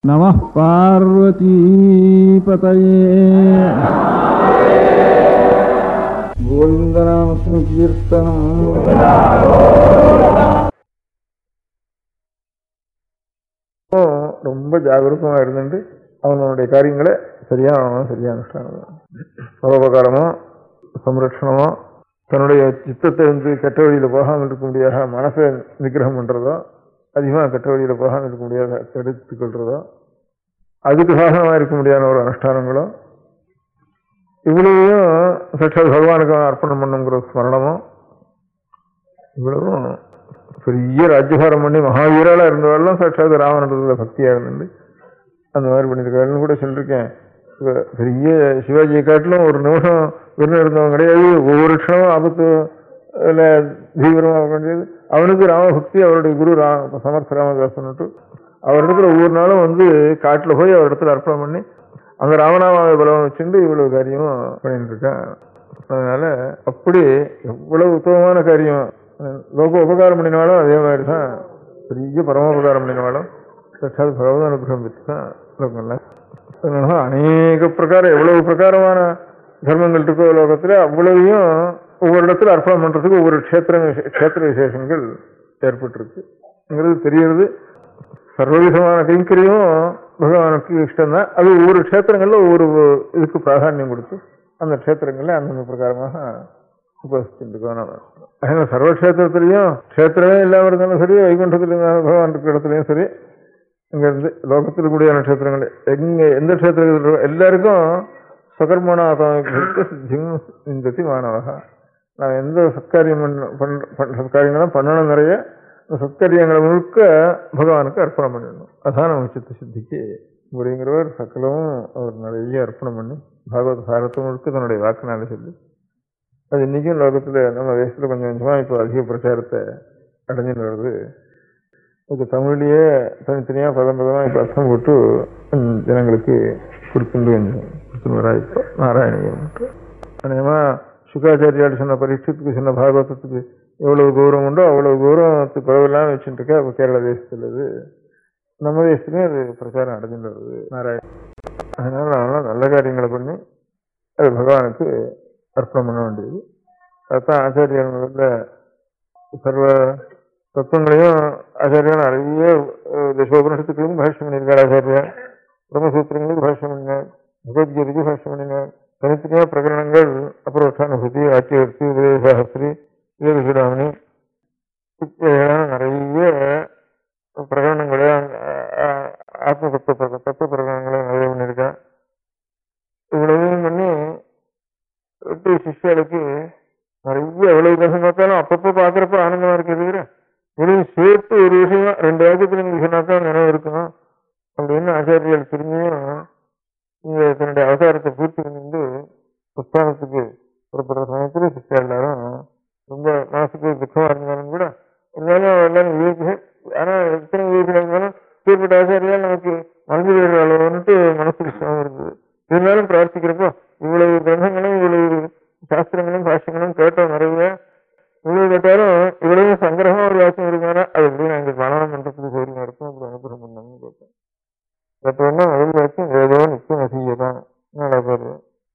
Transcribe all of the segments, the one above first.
नमः पार्वतीपतये गोविन्दनामसङ्कीर्तनम् ரொம்ப ஜாகிரதமா இருந்துட்டு அவனுடைய காரியங்களை சரியா அவன் சரியா அனுஷ்டானம் பரோபகாரமோ சம்ரட்சணமோ தன்னுடைய சித்தத்தை வந்து கெட்ட வழியில போகாமல் இருக்க முடியாத மனசை நிகிரகம் பண்றதோ அதிகமாக கெட்ட வழியில போகாமல் இருக்க முடியாத தடுத்துக் கொள்றதோ அதுக்கு சாதனமாக இருக்க முடியாத ஒரு அனுஷ்டானங்களோ இவ்வளவையும் சாட்சாத் பகவானுக்கு அர்ப்பணம் பண்ணுங்கிற ஸ்மரணமோ இவ்வளவும் பெரிய ராஜ்யபாரம் பண்ணி மகாவீரால இருந்தவரெல்லாம் சாட்சாத் ராமனத்துல பக்தியா இருந்து அந்த மாதிரி பண்ணியிருக்காருன்னு கூட சொல்லியிருக்கேன் இப்ப பெரிய சிவாஜியை காட்டிலும் ஒரு நிமிஷம் வெறும் இருந்தவன் கிடையாது ஒவ்வொரு க்ஷணமும் ஆபத்து இல்ல தீவிரமாக வேண்டியது அவனுக்கு ராமபக்தி அவருடைய குரு ரா சமர்த்த ராமதாசன்ட்டு அவரிடத்துல ஒவ்வொரு நாளும் வந்து காட்டுல போய் அவரிடத்துல அர்ப்பணம் பண்ணி அந்த ராமநாமாவை பலம் வச்சுட்டு இவ்வளவு காரியமும் பண்ணிட்டு இருக்கான் அதனால அப்படி எவ்வளவு உத்தமமான காரியம் லோக உபகாரம் பண்ணினாலும் அதே மாதிரி தான் பெரிய பரமோபகாரம் பண்ணினாலும் சாட்சாத் பகவத அனுகிரகம் பெற்று தான் லோகம்லாம் அதனால அநேக பிரகாரம் எவ்வளவு பிரகாரமான தர்மங்கள் இருக்கோ லோகத்துல அவ்வளவையும் ஒவ்வொரு இடத்துல அர்ப்பணம் பண்றதுக்கு ஒவ்வொரு க்ஷேத்திர விசே- க்ஷேத்திர விசேஷங்கள் ஏற்பட்டிருக்குங்கிறது தெரியறது சர்வவிதமான கைங்கரியம் பகவானுக்கு இஷ்டம் தான் அது ஒவ்வொரு க்ஷேத்திரங்கள்ல ஒவ்வொரு இதுக்கு பிராதானியம் கொடுத்து அந்த க்ஷேத்திரங்கள்ல அந்தந்த பிரகாரமாக உபசிச்சுருக்கோம் நம்ம அதனால சர்வக்ஷேத்திரத்திலையும் க்ஷேத்திரமே இல்லாம இருந்தாலும் சரி வைகுண்டத்துல பகவான் இருக்கிற இடத்துலயும் சரி இங்க இருந்து லோகத்தில் கூடிய நட்சத்திரங்கள் எங்க எந்த க்ஷேத்திரத்தில் இருக்கோ எல்லாருக்கும் சகர்மணாத்மிக்கு சித்தியும் இந்தத்தி மாணவகா நான் எந்த சத்காரியம் பண்ண பண்ற- பண்ற சத்காரியங்களும் பண்ணணும் நிறைய அந்த சத்காரியங்களை முழுக்க பகவானுக்கு அர்ப்பணம் பண்ணிடணும் அதான் நம்ம சித்த சித்திக்கு முறைங்கிறவர் சக்கலமும் அவர் நிறைய அர்ப்பணம் பண்ணி பாகவத சாரத்தை முழுக்க தன்னுடைய வாக்குனால சொல்லி அது இன்னைக்கும் லோகத்துல நம்ம தேசத்துல கொஞ்சம் கொஞ்சமா இப்போ அதிக பிரச்சாரத்தை அடைஞ்சுட்டு வருது இதுக்கு தமிழ்லயே தனித்தனியா பதம் பதமா இப்ப அர்த்தம் போட்டு ம், ஜனங்களுக்கு கொடுத்துட்டு கொஞ்சம் கொடுத்துட்டு வரா இப்போ நாராயணியம் அநேகமா சுகாச்சாரியால் சொன்ன பரீட்சத்துக்கு சொன்ன பாகவதத்துக்கு எவ்வளவு கௌரவம் உண்டோ அவ்வளவு கௌரவத்துக்கு குறவெல்லாம் வச்சுட்டு இருக்கா இப்போ கேரள தேசத்துல இது நம்ம தேசத்துலயும் அது பிரச்சாரம் அடைஞ்சுட்டு வருது நாராயணன் அதனால நாமெல்லாம் நல்ல காரியங்களை பண்ணி அது பகவானுக்கு அர்ப்பணம் பண்ண வேண்டியது அதுதான் ஆச்சாரியர் முதல்ல சர்வ தத்துவங்களையும் ஆச்சாரியர் நிறைய அஹ், தசோபனிஷத்துக்கும் பாஷ்யம் பண்ணியிருக்கார் ஆச்சாரியர் பிரம்மசூத்திரங்களுக்கு பாஷ்யம் பண்ணினார் பகவத்கீதைக்கு பாஷ்யம் பண்ணினார் தனித்தனியா பிரகரணங்கள் அப்புறம் ஆக்கியவர்த்தி உதயசாஸ்திரி விவேகசுடாமணி இப்படியெல்லாம் நிறைய பிரகடனங்களை ஆத்ம தத்துவ பிரக- தத்துவ பிரகடனங்களை நிறைய பண்ணியிருக்கேன் இவ்வளவையும் பண்ணி எப்படி சிஷ்யர்களுக்கு நிறைய எவ்வளவு தேசம் பார்த்தாலும் அப்பப்போ பார்க்கறப்ப ஆனந்தமா இருக்கிறது வெறும் சேர்த்து ஒரு விஷயம் ரெண்டு வாக்கியத்துல நீங்க சொன்னாதான் நினைவு இருக்கணும் அப்படின்னு ஆச்சாரியர்கள் திரும்பியும் இங்க தன்னுடைய அவதாரத்தை பூர்த்தி பண்ணிட்டு புஸ்தானத்துக்கு புறப்படுற சமயத்துல சிஷ்யா எல்லாரும் ரொம்ப மனசுக்கு துக்கமா இருந்தாலும் கூட இருந்தாலும் எல்லாரும் விவேக ஆனா எத்தனை விவேகம் இருந்தாலும் தீர்ப்பட்ட ஆச்சாரியால் நமக்கு மறந்து போயிடுறாளோன்னுட்டு மனசுக்கு சிரமம் இருந்தது இருந்தாலும் பிரார்த்திக்கிறப்போ இவ்வளவு கிரந்தங்களும் இவ்வளவு சாஸ்திரங்களும் பாஷ்யங்களும் கேட்டோம் நிறைய இவ்வளவு கேட்டாலும் இவ்வளவு சங்கிரகமா ஒரு வாக்கியம் இருக்குன்னா அது எப்படி நாங்கள் மனநம் பண்றதுக்கு சௌரியமா இருக்கும் அப்படி அனுகிரகம் பண்ணாங்கன்னு கேட்டேன் கேட்டோன்னா முதல் வாக்கியம் ஏதோ நிச்சயம் அசீயதான் நல்லா பாரு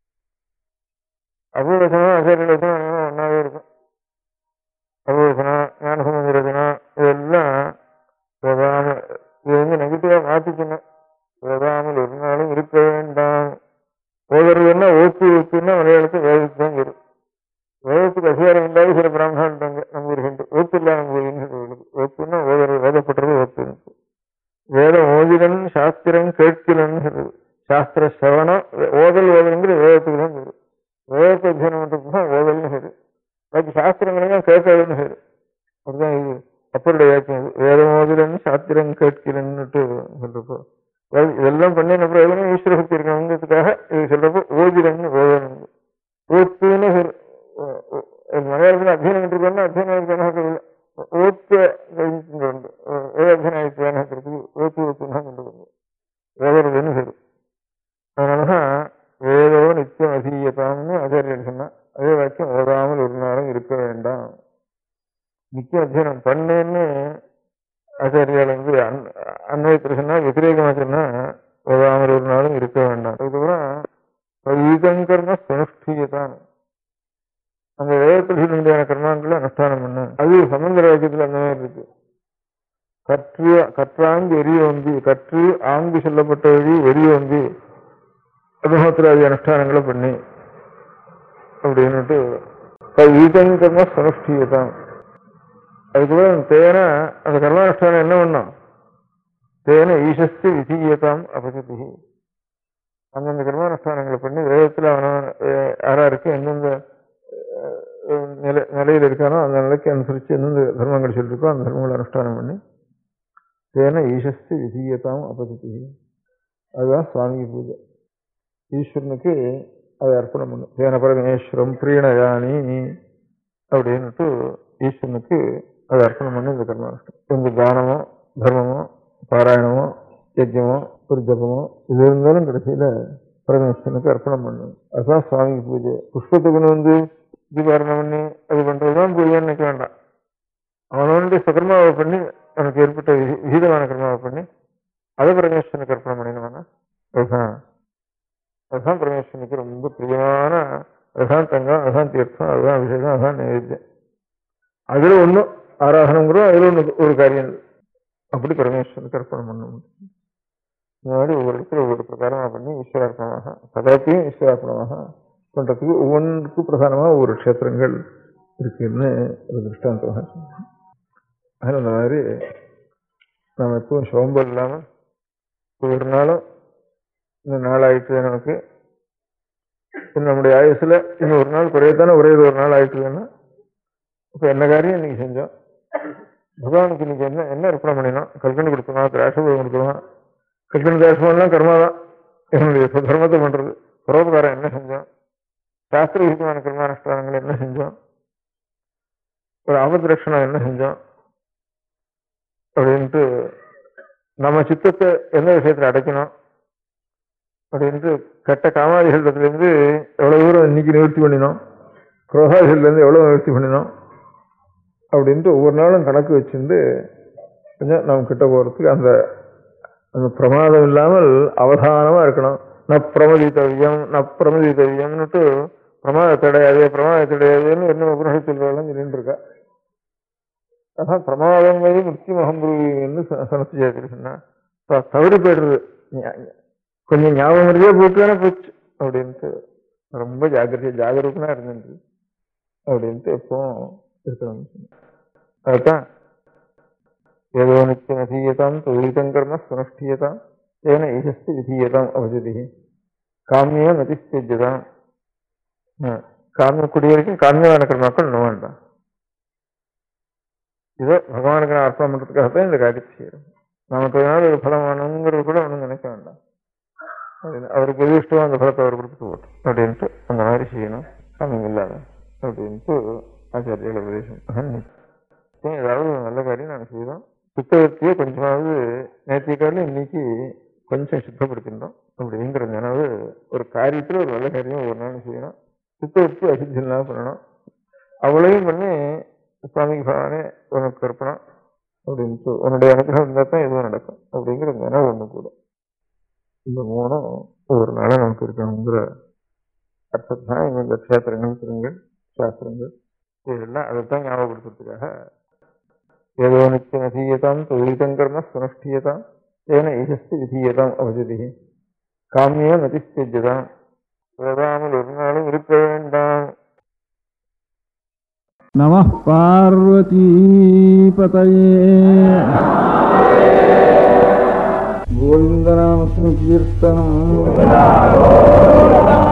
அபுவசனம் ஆச்சாரிய வசனம் ஒன்னாவே இருக்கும் அபுவசனம் ஞானசமுதிரசனம் இதெல்லாம் வேதாம இது வந்து நெகட்டிவா மாத்திக்கணும் வேதாமல் ஒரு நாளும் இருக்க வேண்டாம் ஓதுறதுன்னா ஓத்து ஓத்துன்னா மலையாளத்தில் வேதத்துக்கு தான் வரும் வேதத்துக்கு அதிகாரம் இல்லாத சில பிராமணாங்க நம்புகின்ற ஓத்து இல்லாத நம்புகிறீங்க ஓத்துன்னா ஓதுறது வேதப்பட்டது ஓத்து வேதம் ஓதிடன் சாஸ்திரம் கேட்கிறன்னு சொல்றது சாஸ்திர சிரவணம் ஓதல் ஓதலுங்கிற வேதத்துக்கு தான் வரும் வேதத்தை அத்தியனம் பண்றதுக்கு தான் ஓதல்னு பேரு பாக்கி சாஸ்திரங்களையும் கேட்காதுன்னு பேரு அதுதான் இது அப்பருடைய வாக்கியம் இது. வேதம் ஓதுடன் சாஸ்திரம் கேட்கிறன்னுட்டு சொல்றப்போ அதாவது இதெல்லாம் பண்ணி அப்புறம் எதுவும் ஈஸ்வர சக்தி இருக்கணுங்கிறதுக்காக இது சொல்றப்போ ஓதிரன்னு ஓதணும் ஓத்துன்னு ஒரு ஓ- ஓ- அது மலையாளத்தில் அத்தியனம் பண்ணிருக்கோம்னா அத்தியனம் கணக்கு ஓத்த உண்டு ஏதத்தியனாயிரத்துக்கு ஓத்து ஓத்துன்னா கொண்டு வந்து ஓதுறதுன்னு சரி அதனாலதான் வேதோ நித்தியம் அசீயதாம்னு ஆச்சாரியர் சொன்னா அதே வாக்கியம் ஓதாமல் ஒரு நாளும் இருக்க வேண்டாம் நித்தியம் அத்தியனம் பண்ணேன்னு ஆச்சாரியால் வந்து அன்- அன்வயத்தில் சொன்னா விபரீகமா சொன்னா ஓதாமல் ஒரு நாளும் இருக்க வேண்டாம் அதுக்கப்புறம் ஈதம் கர்ம சுனுஷ்டியதான் அந்த வேதத்தில் சொல்லுடைய கர்மாக்களை அனுஷ்டானம் பண்ண அது சமந்திர வாக்கியத்தில் அந்த மாதிரி இருக்கு கற்று கற்றாங்கு எரிய வந்து கற்று ஆங்கு சொல்லப்பட்ட வழி எரிய வந்து அனுபவத்திராதி அனுஷ்டானங்களை பண்ணி அப்படின்னுட்டு ஈதம் கர்ம சுனுஷ்டியதான் அதுக்கப்புறம் தேன அந்த கர்மானுஷ்டானம் என்ன பண்ணும் தேன ஈசஸ்து விதீயதாம் அபகதி அந்தந்த கர்மானுஷ்டானங்களை பண்ணி வேதத்தில் அவனவன் அஹ், யாராருக்கு எந்தெந்த அஹ், நிலை நிலையில் இருக்கானோ அந்த நிலைக்கு அனுசரித்து எந்தெந்த தர்மங்கள் சொல்லியிருக்கோ அந்த தர்மங்களை அனுஷ்டானம் பண்ணி தேன ஈசஸ்து விதீயதாம் அபகதி அதுதான் சுவாமி பூஜை ஈஸ்வரனுக்கு அதை அர்ப்பணம் பண்ணும் தேன பரமேஸ்வரம் பிரீணயானி அப்படின்னுட்டு ஈஸ்வரனுக்கு அதை அர்ப்பணம் பண்ணி இந்த கர்மானுஷ்டம் இந்த தானமோ தர்மமோ பாராயணமோ யஜ்யமோ ஒரு ஜபமோ இது இருந்தாலும் கடைசியில பரமேஸ்வரனுக்கு அர்ப்பணம் பண்ணணும் அதுதான் சுவாமிக்கு பூஜை புஷ்பத்தை கொண்டு வந்து தீபாரணம் பண்ணி அது பண்றதுதான் பூஜைன்னு நினைக்க வேண்டாம் அவனவனுடைய சகர்மாவை பண்ணி அவனுக்கு ஏற்பட்ட விஹி- விகிதமான கர்மாவை பண்ணி அதை பரமேஸ்வரனுக்கு அர்ப்பணம் பண்ணினவனா அதுதான் அதுதான் பரமேஸ்வரனுக்கு ரொம்ப பிரியமான அதுதான் தங்கம் அதுதான் தீர்த்தம் அதுதான் அபிஷேகம் அதுதான் நைவேத்தியம் அதுல ஒண்ணும் ஆராதனங்கிறோம் அதுல ஒண்ணு ஒரு காரியம் இல்லை. அப்படி பரமேஸ்வரனுக்கு அர்ப்பணம் பண்ண முடியும் இந்த மாதிரி ஒவ்வொரு இடத்துல ஒவ்வொரு பிரகாரமா பண்ணி ஈஸ்வரார்ப்பணமாக சதாத்தையும் ஈஸ்வரார்ப்பணமாக பண்றதுக்கு ஒவ்வொன்றுக்கும் பிரதானமாக ஒவ்வொரு க்ஷேத்திரங்கள் இருக்குன்னு ஒரு திருஷ்டாந்தமாக சொன்னாங்க. அதில் அந்த மாதிரி நாம் எப்பவும் சோம்பல் இல்லாமல் ஒவ்வொரு நாளும் இந்த நாள் ஆயிட்டு நமக்கு இன்னும் நம்முடைய ஆயுசுல இன்னும் ஒரு நாள் குறையத்தானே ஒரே ஒரு நாள் ஆயிட்டுதுன்னா இப்போ என்ன காரியம் இன்னைக்கு செஞ்சோம் பகவானுக்கு இன்னைக்கு என்ன என்ன அர்ப்பணம் பண்ணினோம் கல்கண்டு கொடுக்கணும் திராட்சபம் கொடுக்கணும் கல்கண்டு திராட்சமெல்லாம் கர்மா தான் என்னுடைய தர்மத்தை பண்றது பரோபகாரம் என்ன செஞ்சோம் சாஸ்திர விகிதமான கர்மானுஷ்டானங்கள் என்ன செஞ்சோம் ஒரு ஆபத்து ரட்சணம் என்ன செஞ்சோம் அப்படின்ட்டு நம்ம சித்தத்தை எந்த விஷயத்துல அடைக்கணும் அப்படின்ட்டு கெட்ட காமாதிகளிடத்துலேருந்து எவ்வளவு தூரம் இன்னைக்கு நிவர்த்தி பண்ணினோம் குரோகாதிகள்லேருந்து எவ்வளவு நிவர்த்தி பண்ணினோம் அப்படின்ட்டு ஒவ்வொரு நாளும் கணக்கு வச்சிருந்து கொஞ்சம் நம்ம கிட்ட போகிறதுக்கு அந்த அந்த பிரமாதம் இல்லாமல் அவதானமா இருக்கணும் ந பிரமதித்தவியம் ந பிரமதித்தவியம்னுட்டு பிரமாதத்தை அடையாது பிரமாதத்தை அடையாதுன்னு என்ன உபநிஷத்து சொல்றாலும் சொல்லிட்டு இருக்கா அதான் பிரமாதம் மீது முக்தி மகம்புருவின்னு சனத்து ஜெயத்தில் சொன்னா இப்ப தவறி போயிடுறது ஞா- கொஞ்சம் ஞாபகம் இருந்தே போட்டு தானே போச்சு அப்படின்ட்டு ரொம்ப ஜாக்கிரதையா ஜாகரூகனா இருந்துட்டு அப்படின்ட்டு எப்பவும் இருக்கணும் அதுதான் ஏதோ நித்தியம் அधीयताம் தொழிலிதம் கர்ம சுனுஷ்டியதாம் ஏன ஈசஸ்தி விதீயதாம் அவஜதி காமிய மதிஸ்தியஜதாம் காமிய கூடிய வரைக்கும் காமியமான கர்மாக்கள் இன்னும் வேண்டாம் இதை பகவானுக்கு நான் அர்ப்பணம் பண்றதுக்காகத்தான் இந்த காரியத்தை செய்யறோம் நமக்கு அதனால ஒரு பலம் வேணுங்கிறது கூட ஒன்றும் நினைக்க வேண்டாம் அப்படின்னு அவருக்கு எது இஷ்டமோ அந்த பலத்தை அவர் கொடுத்துட்டு போட்டோம் அப்படின்ட்டு அந்த மாதிரி செய்யணும் காமியம் இல்லாத அப்படின்ட்டு ஆச்சாரியர்கள் உபதேசம் சரி, ஏதாவது ஒரு நல்ல காரியம் நாங்கள் செய்தோம் சுத்தவர்த்தியை கொஞ்சமாவது நேற்றைய காலம் இன்னைக்கு கொஞ்சம் சுத்தப்படுத்திருந்தோம் அப்படிங்கிற நினைவு ஒரு காரியத்தில் ஒரு நல்ல காரியம் ஒரு நாள் செய்யணும் சுத்தவர்த்தி அசுத்தி இல்லாமல் பண்ணணும் அவ்வளவையும் பண்ணி சுவாமிக்கு பகவானே உனக்கு கற்பனம் அப்படின்ட்டு உன்னுடைய அனுகிரகம் இருந்தால் தான் எதுவும் நடக்கும் அப்படிங்கிற நினைவு ஒன்று கூட இந்த மூணும் ஒரு நாளும் நமக்கு இருக்கணுங்கிற அர்த்தம் தான் இந்த க்ஷேத்திரங்கள் திருங்கள் சாஸ்திரங்கள் இதெல்லாம் அதைத்தான் ஞாபகப்படுத்துறதுக்காக ஏதோ நித்தியம் அधीयताம் தொழிலிதம் கர்ம சுனுஷ்டியதாம் ஏன ஈசஸ்தி விதீயதாம் அவஜதி காமிய மதிஸ்தியஜதாம் ஓதாமல் ஒரு நாளும் இருக்க வேண்டாம் नमः पार्वतीपतये गोविन्दनामस्मृतिकीर्तनम्